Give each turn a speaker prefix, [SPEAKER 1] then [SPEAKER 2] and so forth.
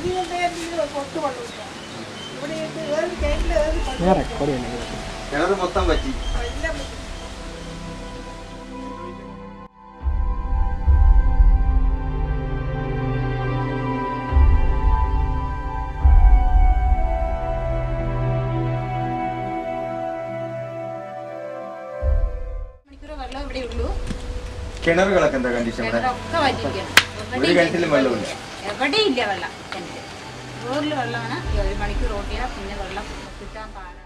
[SPEAKER 1] അധികം പേരിൽ കൊത്തു വെള്ളമില്ല ഇവിടെ ഇത് ഏത് കേട്ടിൽ ഏത് വെള്ളം
[SPEAKER 2] വേറെ കുറയല്ലേ
[SPEAKER 3] കിണർ മൊത്തം പറ്റി
[SPEAKER 1] എല്ലാം
[SPEAKER 4] മണിക്കൂർ വെള്ളം ഇവിടെ ഉള്ളൂ
[SPEAKER 3] കിണറുകളൊക്കെ എന്താ കണ്ടീഷൻ ഇവിടെ
[SPEAKER 4] കിണറൊക്കെ വറ്റിക്കണം
[SPEAKER 3] ഒരു കിണറ്റിലും വെള്ളമില്ല
[SPEAKER 4] എവിടെയില്ല വെള്ളം കിണറ്റിൽ റോഡിൽ വെള്ളമാണ് ഈ ഒരു മണിക്കൂർ ഓട്ടിയാൽ പിന്നെ വെള്ളം കിട്ടാൻ പാടാണ്